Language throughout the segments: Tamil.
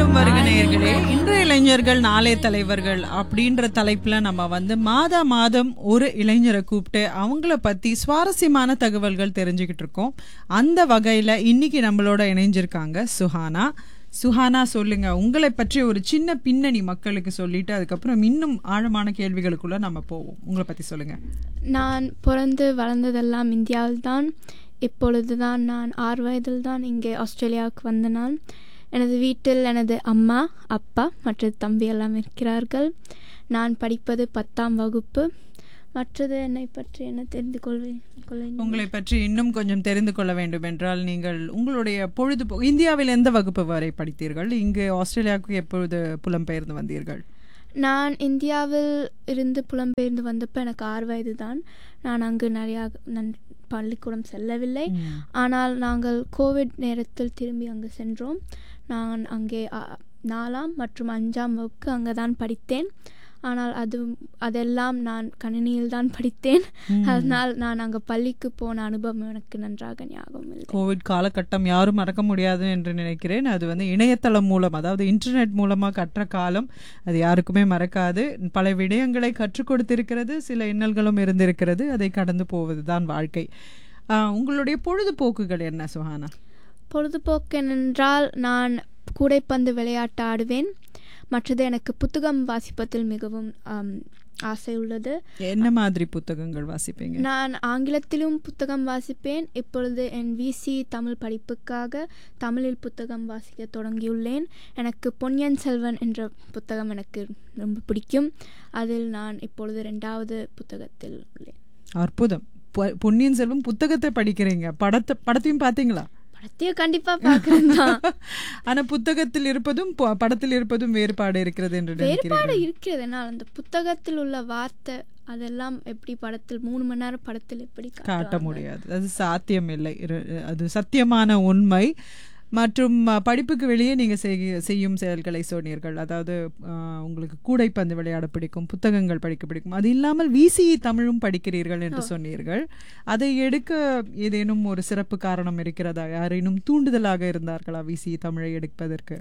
மீண்டும் வருக நேயர்களே இன்றைய இளைஞர்கள் நாளை தலைவர்கள் அப்படின்ற தலைப்புல நம்ம வந்து மாதா மாதம் ஒரு இளைஞரை கூப்பிட்டு அவங்கள பத்தி சுவாரஸ்யமான தகவல்கள் தெரிஞ்சுக்கிட்டு இருக்கோம் அந்த வகையில இன்னைக்கு நம்மளோட இணைஞ்சிருக்காங்க சுஹானா சுஹானா சொல்லுங்க உங்களை பற்றி ஒரு சின்ன பின்னணி மக்களுக்கு சொல்லிட்டு அதுக்கப்புறம் இன்னும் ஆழமான கேள்விகளுக்குள்ள நம்ம போவோம் உங்களை பத்தி சொல்லுங்க நான் பிறந்து வளர்ந்ததெல்லாம் இந்தியாவில் தான் இப்பொழுது தான் நான் ஆறு வயதில் தான் இங்கே ஆஸ்திரேலியாவுக்கு வந்த நான் எனது வீட்டில் எனது அம்மா அப்பா மற்றது தம்பி எல்லாம் இருக்கிறார்கள் நான் படிப்பது பத்தாம் வகுப்பு மற்றது என்னை பற்றி என்ன தெரிந்து கொள்வேன் கொள்ள உங்களை பற்றி இன்னும் கொஞ்சம் தெரிந்து கொள்ள வேண்டும் என்றால் நீங்கள் உங்களுடைய பொழுதுபோ இந்தியாவில் எந்த வகுப்பு வரை படித்தீர்கள் இங்கு ஆஸ்திரேலியாவுக்கு எப்பொழுது புலம்பெயர்ந்து வந்தீர்கள் நான் இந்தியாவில் இருந்து புலம்பெயர்ந்து வந்தப்போ எனக்கு ஆறு வயது தான் நான் அங்கு நிறையா நான் பள்ளிக்கூடம் செல்லவில்லை ஆனால் நாங்கள் கோவிட் நேரத்தில் திரும்பி அங்கு சென்றோம் நான் அங்கே அ, நாலாம் மற்றும் அஞ்சாம் வகுப்பு அங்கே தான் படித்தேன் ஆனால் அது அதெல்லாம் நான் கணினியில் தான் படித்தேன் அதனால் நான் அங்கே பள்ளிக்கு போன அனுபவம் எனக்கு நன்றாக ஞாபகம் இல்லை கோவிட் காலகட்டம் யாரும் மறக்க முடியாது என்று நினைக்கிறேன் அது வந்து இணையதளம் மூலம் அதாவது இன்டர்நெட் மூலமா கற்ற காலம் அது யாருக்குமே மறக்காது பல விடயங்களை கற்றுக் கொடுத்திருக்கிறது சில இன்னல்களும் இருந்திருக்கிறது அதை கடந்து போவதுதான் வாழ்க்கை ஆஹ், உங்களுடைய பொழுதுபோக்குகள் என்ன சுஹானா பொழுதுபோக்கு என்றால் நான் கூடைப்பந்து விளையாட்டு ஆடுவேன் மற்றது எனக்கு புத்தகம் வாசிப்பதில் மிகவும் ஆம், ஆசை உள்ளது என்ன மாதிரி புத்தகங்கள் வாசிப்பீங்க நான் ஆங்கிலத்திலும் புத்தகம் வாசிப்பேன் இப்பொழுது என் விசி தமிழ் படிப்புக்காக தமிழில் புத்தகம் வாசிக்க தொடங்கியுள்ளேன் எனக்கு பொன்னியின் செல்வன் என்ற புத்தகம் எனக்கு ரொம்ப பிடிக்கும் அதில் நான் இப்பொழுது ரெண்டாவது புத்தகத்தில் உள்ளேன் அற்புதம் பொ- பொன்னியின் செல்வம் புத்தகத்தை படிக்கிறீங்க படத்தை படத்தையும் பாத்தீங்களா படத்தையும் கண்டிப்பா பார்க்கறேன் தான் ஆனா புத்தகத்தில் இருப்பதும் ப- படத்தில் இருப்பதும் வேறுபாடு இருக்கிறது என்று வேறுபாடு நினைக்கிறீர்கள் இருக்கிறது என்னால் அந்த புத்தகத்தில் உள்ள வார்த்தை அதெல்லாம் எப்படி படத்தில் மூணு மணி நேரம் படத்தில் எப்படி காட்ட காட்டுவாங்க? முடியாது அது சாத்தியம் இல்லை இரு- அது சத்தியமான உண்மை மற்றும் அஹ், படிப்புக்கு வெளியே நீங்க செய்ய- செய்யும் செயல்களை சொன்னீர்கள் அதாவது அஹ், உங்களுக்கு கூடைப்பந்து விளையாட பிடிக்கும் புத்தகங்கள் படிக்க பிடிக்கும் அது இல்லாமல் விசி தமிழும் படிக்கிறீர்கள் என்று சொன்னீர்கள் அதை எடுக்க ஏதேனும் ஒரு சிறப்பு காரணம் இருக்கிறதா யாரேனும் தூண்டுதலாக இருந்தார்களா விசி தமிழை எடுப்பதற்கு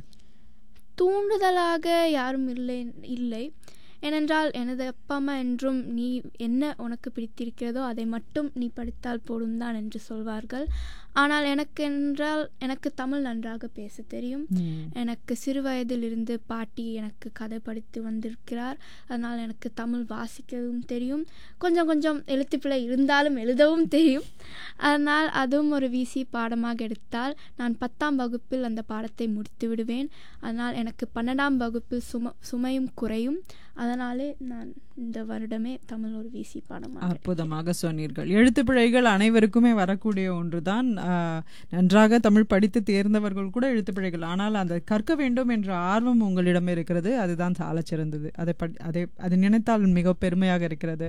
தூண்டுதலாக யாரும் இல்லை இல்லை ஏனென்றால் எனது அப்பா அம்மா என்றும் நீ என்ன உனக்கு பிடித்திருக்கிறதோ அதை மட்டும் நீ படித்தால் போடும் தான் என்று சொல்வார்கள் ஆனால் எனக்கு என்றால் எனக்கு தமிழ் நன்றாக பேச தெரியும் எனக்கு சிறு வயதிலிருந்து பாட்டி எனக்கு கதை படித்து வந்திருக்கிறார் அதனால் எனக்கு தமிழ் வாசிக்கவும் தெரியும் கொஞ்சம் கொஞ்சம் எழுத்துப்பிழை இருந்தாலும் எழுதவும் தெரியும் அதனால் அதுவும் ஒரு விசி பாடமாக எடுத்தால் நான் பத்தாம் வகுப்பில் அந்த பாடத்தை முடித்து விடுவேன் அதனால் எனக்கு பன்னெண்டாம் வகுப்பில் சும சுமையும் குறையும் அதனாலே நான் இந்த வருடமே தமிழ் ஒரு விசி பாடமாக அற்புதமாக சொன்னீர்கள் எழுத்துப்பிழைகள் அனைவருக்குமே வரக்கூடிய ஒன்றுதான் ஆஹ், நன்றாக தமிழ் படித்து தேர்ந்தவர்கள் கூட எழுத்துப்பிழைகள் ஆனால் அந்த கற்க வேண்டும் என்ற ஆர்வம் உங்களிடம் இருக்கிறது அதுதான் சாலச் சிறந்தது அதை படி அதை அதை நினைத்தால் மிக பெருமையாக இருக்கிறது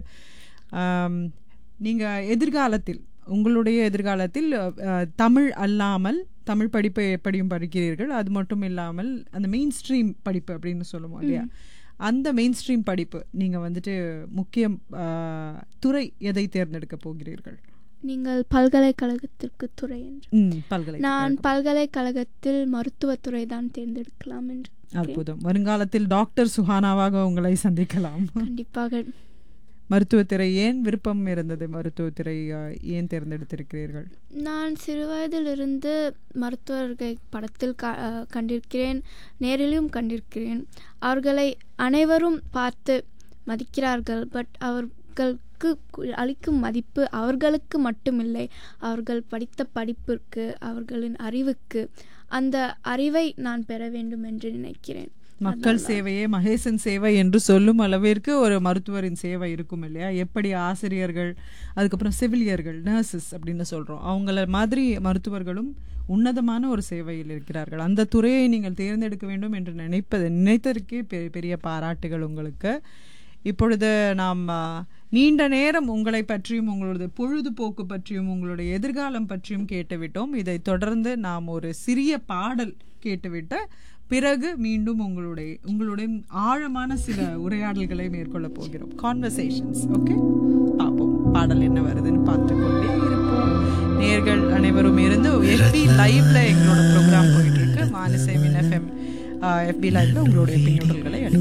ஆம், நீங்க எதிர்காலத்தில் உங்களுடைய எதிர்காலத்தில் அஹ், தமிழ் அல்லாமல் தமிழ் படிப்பை எப்படியும் படிக்கிறீர்கள் அது மட்டும் இல்லாமல் அந்த மெயின் ஸ்ட்ரீம் படிப்பு அப்படின்னு சொல்லுவோம் இல்லையா அந்த மெயின் ஸ்ட்ரீம் படிப்பு நீங்க வந்துட்டு முக்கிய ஆஹ், துறை எதை தேர்ந்தெடுக்க போகிறீர்கள் நீங்கள் பல்கலைக்கழகத்திற்கு துறை என்று ம், பல்கலை நான் பல்கலைக்கழகத்தில் மருத்துவத்துறை தான் தேர்ந்தெடுக்கலாம் என்று அற்புதம் வருங்காலத்தில் டாக்டர் சுஹானாவாக உங்களை சந்திக்கலாம் கண்டிப்பாக மருத்துவத்துறை ஏன் விருப்பம் இருந்தது மருத்துவத்துறை ஆஹ், ஏன் தேர்ந்தெடுத்திருக்கிறீர்கள் நான் சிறுவயதிலிருந்து மருத்துவர்கள் படத்தில் க அஹ் கண்டிருக்கிறேன் நேரிலும் கண்டிருக்கிறேன் அவர்களை அனைவரும் பார்த்து மதிக்கிறார்கள் பட் அவர்களுக்கு கு- அளிக்கும் மதிப்பு அவர்களுக்கு மட்டுமில்லை அவர்கள் படித்த படிப்பிற்கு அவர்களின் அறிவுக்கு அந்த அறிவை நான் பெற வேண்டும் என்று நினைக்கிறேன் மக்கள் சேவையே மகேசன் சேவை என்று சொல்லும் அளவிற்கு ஒரு மருத்துவரின் சேவை இருக்கும் இல்லையா எப்படி ஆசிரியர்கள் அதுக்கப்புறம் செவிலியர்கள் நர்சஸ் அப்படின்னு சொல்றோம் அவங்கள மாதிரி மருத்துவர்களும் உன்னதமான ஒரு சேவையில் இருக்கிறார்கள் அந்த துறையை நீங்கள் தேர்ந்தெடுக்க வேண்டும் என்று நினைப்பது நினைத்ததற்கே பெ- பெரிய பாராட்டுகள் உங்களுக்கு இப்பொழுது நாம் ஆ, நீண்ட நேரம் உங்களை பற்றியும் உங்களது பொழுதுபோக்கு பற்றியும் உங்களுடைய எதிர்காலம் பற்றியும் கேட்டுவிட்டோம் இதை தொடர்ந்து நாம் ஒரு சிறிய பாடல் கேட்டுவிட்டு பிறகு மீண்டும் உங்களுடைய உங்களுடைய ஆழமான சில உரையாடல்களை மேற்கொள்ள போகிறோம் கான்வர்சேஷன்ஸ் ஓகே பார்ப்போம் பாடல் என்ன வருதுன்னு பார்த்துக்கொண்டே இருப்போம் நேர்கள் அனைவரும் இருந்து எஃபி லைவ்ல எங்களோட ப்ரோக்ராம் போயிட்டு இருக்கு மானிசை மின் எஃப்எம் எஃபி லைவ்ல உங்களுடைய பின்னூட்டல்களை